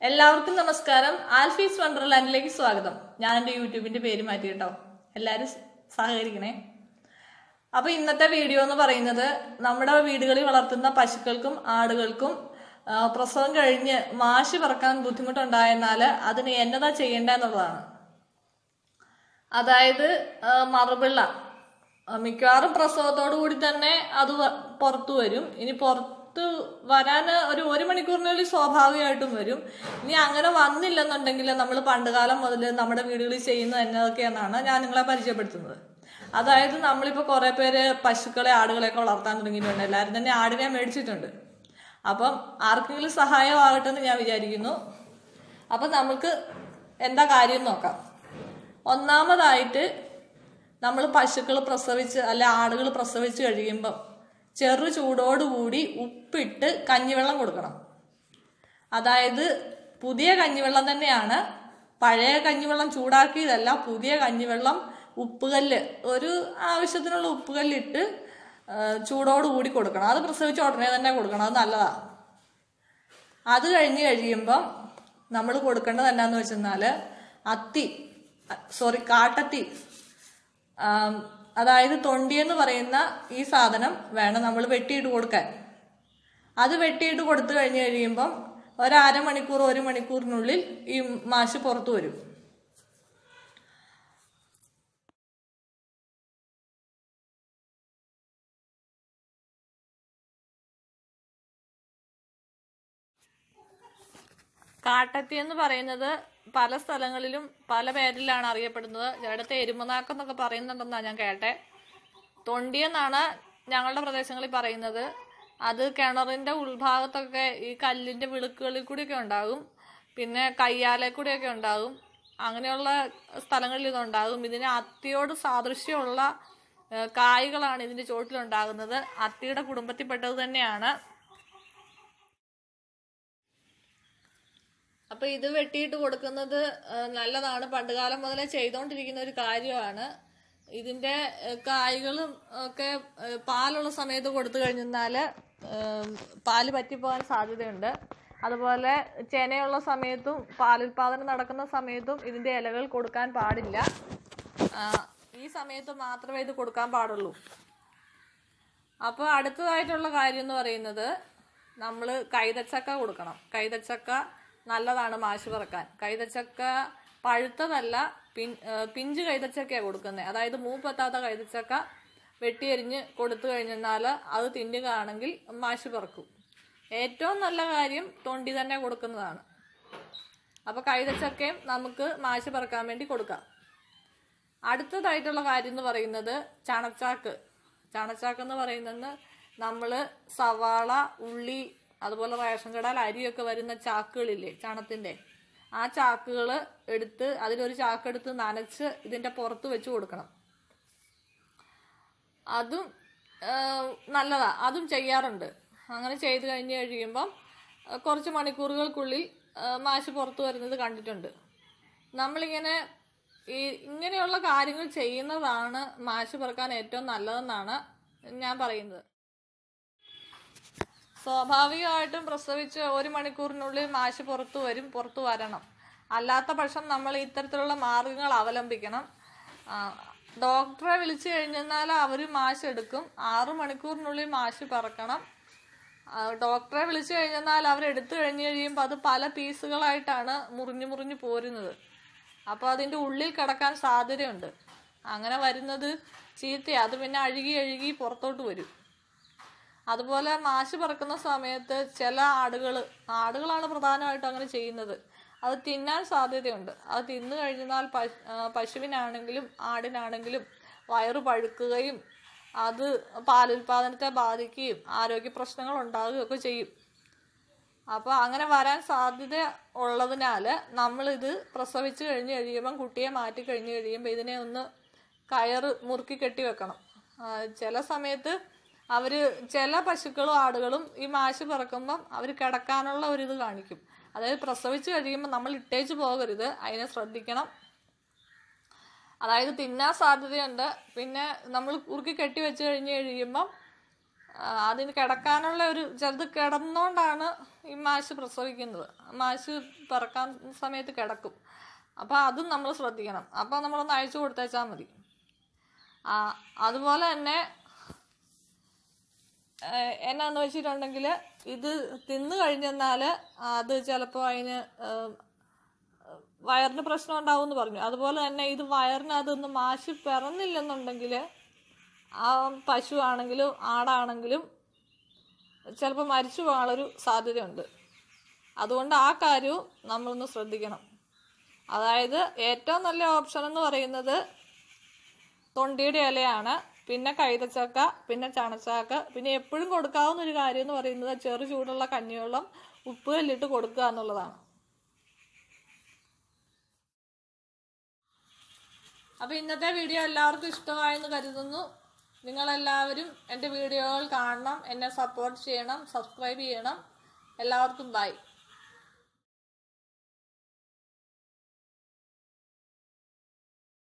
എല്ലാവർക്കും നമസ്കാരം ആൽഫീസ് വണ്ടർലാൻഡിലേക്ക് സ്വാഗതം ഞാൻ എൻ്റെ യൂട്യൂബിന്റെ പേര് മാറ്റി കേട്ടോ എല്ലാവരും സ- സഹകരിക്കണേ അപ്പൊ ഇന്നത്തെ വീഡിയോ എന്ന് പറയുന്നത് നമ്മുടെ വീടുകളിൽ വളർത്തുന്ന പശുക്കൾക്കും ആടുകൾക്കും ആ, പ്രസവം കഴിഞ്ഞ് മാശി പറക്കാൻ ബുദ്ധിമുട്ടുണ്ടായെന്നാൽ അതിന് എന്നതാ ചെയ്യേണ്ടതെന്നുള്ളതാണ് അതായത് ആ, മറുപിള്ള ആ, മിക്കവാറും പ്രസവത്തോടു കൂടി തന്നെ അത് വ- പുറത്തു വരും ഇനി പുറത്ത് വരാൻ ഒരു ഒരു മണിക്കൂറിനുള്ളിൽ സ്വാഭാവികമായിട്ടും വരും ഇനി അങ്ങനെ വന്നില്ലെന്നുണ്ടെങ്കിൽ നമ്മൾ പണ്ടുകാലം മുതൽ നമ്മുടെ വീടുകളിൽ ചെയ്യുന്നത് എന്നതൊക്കെയെന്നാണ് ഞാൻ നിങ്ങളെ പരിചയപ്പെടുത്തുന്നത് അതായത് നമ്മളിപ്പോൾ കുറേ പേര് പശുക്കളെ ആടുകളെയൊക്കെ വളർത്താൻ തുടങ്ങിയിട്ടുണ്ട് എല്ലാവരും തന്നെ ആടിനെ മേടിച്ചിട്ടുണ്ട് അപ്പം ആർക്കെങ്കിലും സഹായമാകട്ടെ എന്ന് ഞാൻ വിചാരിക്കുന്നു അപ്പം നമുക്ക് എന്താ കാര്യം നോക്കാം ഒന്നാമതായിട്ട് നമ്മൾ പശുക്കൾ പ്രസവിച്ച് അല്ല ആടുകൾ പ്രസവിച്ച് കഴിയുമ്പം ചെറു ചൂടോടുകൂടി ഉപ്പിട്ട് കഞ്ഞിവെള്ളം കൊടുക്കണം അതായത് പുതിയ കഞ്ഞിവെള്ളം തന്നെയാണ് പഴയ കഞ്ഞിവെള്ളം ചൂടാക്കിയതല്ല പുതിയ കഞ്ഞിവെള്ളം ഉപ്പുകല്ല് ഒരു ആവശ്യത്തിനുള്ള ഉപ്പുകല്ലിട്ട് ആ, ചൂടോടുകൂടി കൊടുക്കണം അത് പ്രസവിച്ച ഉടനെ തന്നെ കൊടുക്കണം അത് നല്ലതാണ് അത് കഴിഞ്ഞ് കഴിയുമ്പം നമ്മൾ കൊടുക്കേണ്ടത് എന്നാന്ന് വെച്ചെന്നാൽ അത്തി സോറി കാട്ടത്തി ആം, അതായത് തൊണ്ടി എന്ന് പറയുന്ന ഈ സാധനം വേണം നമ്മൾ വെട്ടിയിട്ട് കൊടുക്കാൻ അത് വെട്ടിയിട്ട് കൊടുത്തു കഴിഞ്ഞ് കഴിയുമ്പം ഒരു അരമണിക്കൂർ ഒരു മണിക്കൂറിനുള്ളിൽ ഈ മാഷ് പുറത്തു വരും കാട്ടത്തി എന്ന് പറയുന്നത് പല സ്ഥലങ്ങളിലും പല പേരിലാണ് അറിയപ്പെടുന്നത് ചിലടത്ത് എരുമനാക്കം എന്നൊക്കെ പറയുന്നുണ്ടെന്നാണ് ഞാൻ കേട്ടെ തൊണ്ടി എന്നാണ് ഞങ്ങളുടെ പ്രദേശങ്ങളിൽ പറയുന്നത് അത് കിണറിന്റെ ഉൾഭാഗത്തൊക്കെ ഈ കല്ലിന്റെ വിളുക്കുകളിൽ കൂടിയൊക്കെ ഉണ്ടാകും പിന്നെ കയ്യാലെ കൂടിയൊക്കെ ഉണ്ടാകും അങ്ങനെയുള്ള സ്ഥലങ്ങളിൽ ഇതുണ്ടാകും ഇതിന് അത്തിയോട് സാദൃശ്യമുള്ള ഏഹ്, കായ്കളാണ് ഇതിന്റെ ചോട്ടിലുണ്ടാകുന്നത് അത്തിയുടെ കുടുംബത്തിൽപ്പെട്ടത് തന്നെയാണ് അപ്പൊ ഇത് വെട്ടിയിട്ട് കൊടുക്കുന്നത് ആ, നല്ലതാണ് പണ്ടുകാലം മുതലേ ചെയ്തുകൊണ്ടിരിക്കുന്ന ഒരു കാര്യമാണ് ഇതിന്റെ ആ, കായ്കളും ഒക്കെ ആ, പാലുള്ള സമയത്ത് കൊടുത്തു കഴിഞ്ഞാല് പാല് പറ്റിപ്പോകാൻ സാധ്യതയുണ്ട് അതുപോലെ ചെനയുള്ള സമയത്തും പാലുൽപാദനം നടക്കുന്ന സമയത്തും ഇതിന്റെ ഇലകൾ കൊടുക്കാൻ പാടില്ല ആ, ഈ സമയത്ത് മാത്രമേ ഇത് കൊടുക്കാൻ പാടുള്ളൂ അപ്പോൾ അടുത്തതായിട്ടുള്ള കാര്യം എന്ന് പറയുന്നത് നമ്മൾ കൈതച്ചക്ക കൊടുക്കണം കൈതച്ചക്ക നല്ലതാണ് മാശ് പറക്കാൻ കൈതച്ചക്ക പഴുത്തതല്ല പിൻ ഏ, പിഞ്ച് കൈതച്ചക്കയാണ് കൊടുക്കുന്നത് അതായത് മൂപ്പെത്താത്ത കൈതച്ചക്ക വെട്ടിയെരിഞ്ഞ് കൊടുത്തു കഴിഞ്ഞാൽ അത് തിന്നുകയാണെങ്കിൽ മാശ് പറക്കും ഏറ്റവും നല്ല കാര്യം തൊണ്ടി തന്നെ കൊടുക്കുന്നതാണ് അപ്പോൾ കൈതച്ചക്കയും നമുക്ക് മാശ് പറക്കാൻ വേണ്ടി കൊടുക്കാം അടുത്തതായിട്ടുള്ള കാര്യം എന്ന് പറയുന്നത് ചണച്ചാക്ക് ചണച്ചാക്ക് എന്ന് പറയുന്നത് നമ്മൾ സവാള ഉള്ളി അതുപോലെ റേഷൻ കടയിൽ അരിയൊക്കെ വരുന്ന ചാക്കുകളില്ലേ ചണത്തിന്റെ ആ ചാക്കുകൾ എടുത്ത് അതിലൊരു ചാക്കെടുത്ത് നനച്ച് ഇതിന്റെ പുറത്ത് വെച്ച് കൊടുക്കണം അതും ആ, നല്ലതാ അതും ചെയ്യാറുണ്ട് അങ്ങനെ ചെയ്ത് കഴിഞ്ഞ് കഴിയുമ്പം ആ, കുറച്ച് മണിക്കൂറുകൾക്കുള്ളിൽ ആ, മാശ് പുറത്തു വരുന്നത് കണ്ടിട്ടുണ്ട് നമ്മളിങ്ങനെ ഈ ഇങ്ങനെയുള്ള കാര്യങ്ങൾ ചെയ്യുന്നതാണ് മാശ് പറക്കാൻ ഏറ്റവും നല്ലതെന്നാണ് ഞാൻ പറയുന്നത് സ്വാഭാവികമായിട്ടും പ്രസവിച്ച് ഒരു മണിക്കൂറിനുള്ളിൽ മാശ് പുറത്തു വരും പുറത്തു വരണം അല്ലാത്ത പക്ഷം നമ്മൾ ഇത്തരത്തിലുള്ള മാർഗങ്ങൾ അവലംബിക്കണം ആ, ഡോക്ടറെ വിളിച്ചു കഴിഞ്ഞാൽ അവർ മാശ് എടുക്കും ആറു മണിക്കൂറിനുള്ളിൽ മാശ് പറക്കണം ആ, ഡോക്ടറെ വിളിച്ചു കഴിഞ്ഞാൽ അവർ എടുത്തു കഴിഞ്ഞ് കഴിയുമ്പോൾ അത് പല പീസുകളായിട്ടാണ് മുറിഞ്ഞു മുറിഞ്ഞു പോരുന്നത് അപ്പോൾ അതിൻ്റെ ഉള്ളിൽ കിടക്കാൻ സാധ്യതയുണ്ട് അങ്ങനെ വരുന്നത് ചീത്തയാണ് അത് പിന്നെ അഴുകി അഴുകി പുറത്തോട്ട് വരും അതുപോലെ മാശ് പറക്കുന്ന സമയത്ത് ചില ആടുകൾ ആടുകളാണ് പ്രധാനമായിട്ടും അങ്ങനെ ചെയ്യുന്നത് അത് തിന്നാൻ സാധ്യതയുണ്ട് അത് തിന്നു കഴിഞ്ഞാൽ പശു ആ, പശുവിനാണെങ്കിലും ആടിനാണെങ്കിലും വയറ് പഴുക്കുകയും അത് പാലുൽപാദനത്തെ ബാധിക്കുകയും ആരോഗ്യ പ്രശ്നങ്ങൾ ഉണ്ടാകുകയൊക്കെ ചെയ്യും അപ്പോൾ അങ്ങനെ വരാൻ സാധ്യത ഉള്ളതിനാൽ നമ്മളിത് പ്രസവിച്ച് കഴിഞ്ഞ് കഴിയുമ്പം കുട്ടിയെ മാറ്റി കഴിഞ്ഞ് കഴിയുമ്പോൾ ഇതിനെ ഒന്ന് കയറ് മുറുക്കി കെട്ടി വെക്കണം ആ, ചില സമയത്ത് അവർ ചില പശുക്കളും ആടുകളും ഈ മാശ് പറക്കുമ്പം അവർ കിടക്കാനുള്ള ഒരു ഇത് കാണിക്കും അതായത് പ്രസവിച്ച് കഴിയുമ്പോൾ നമ്മൾ ഇട്ടേച്ച് പോകരുത് അതിനെ ശ്രദ്ധിക്കണം അതായത് തിന്നാൻ സാധ്യതയുണ്ട് പിന്നെ നമ്മൾ കുറുക്കി കെട്ടി വെച്ച് കഴിഞ്ഞ് കഴിയുമ്പം ആ, അതിന് കിടക്കാനുള്ള ഒരു ചിലത് കിടന്നുകൊണ്ടാണ് ഈ മാശ് പ്രസവിക്കുന്നത് മാശ് പിറക്കാൻ സമയത്ത് കിടക്കും അപ്പോൾ അതും നമ്മൾ ശ്രദ്ധിക്കണം അപ്പോൾ നമ്മളൊന്ന് അയച്ചു കൊടുത്തേച്ചാൽ മതി ആ അതുപോലെ തന്നെ ഏഹ് എന്നാന്ന് വെച്ചിട്ടുണ്ടെങ്കിൽ ഇത് തിന്നു കഴിഞ്ഞെന്നാൽ അത് ചിലപ്പോൾ അതിന് ഏഹ് വയറിന് പ്രശ്നം ഉണ്ടാവും എന്ന് പറഞ്ഞു അതുപോലെ തന്നെ ഇത് വയറിന് അതൊന്ന് മാശി പിറന്നില്ലെന്നുണ്ടെങ്കിൽ ആ പശു ആണെങ്കിലും ആടാണെങ്കിലും ചിലപ്പോൾ മരിച്ചു പോകാനുള്ളൊരു സാധ്യതയുണ്ട് അതുകൊണ്ട് ആ കാര്യവും നമ്മളൊന്ന് ശ്രദ്ധിക്കണം അതായത് ഏറ്റവും നല്ല ഓപ്ഷൻ എന്ന് പറയുന്നത് തൊണ്ടിയുടെ ഇലയാണ് പിന്നെ കൈതച്ചക്ക പിന്നെ ചണച്ചാക്ക പിന്നെ എപ്പോഴും കൊടുക്കാവുന്ന ഒരു കാര്യം എന്ന് പറയുന്നത് ചെറു ചൂടുള്ള കഞ്ഞിവെള്ളം ഉപ്പ് കല്ലിട്ട് കൊടുക്കുക എന്നുള്ളതാണ് അപ്പോൾ ഇന്നത്തെ വീഡിയോ എല്ലാവർക്കും ഇഷ്ടമായെന്ന് കരുതുന്നു നിങ്ങളെല്ലാവരും എൻ്റെ വീഡിയോകൾ കാണണം എന്നെ സപ്പോർട്ട് ചെയ്യണം സബ്സ്ക്രൈബ് ചെയ്യണം എല്ലാവർക്കും ബൈ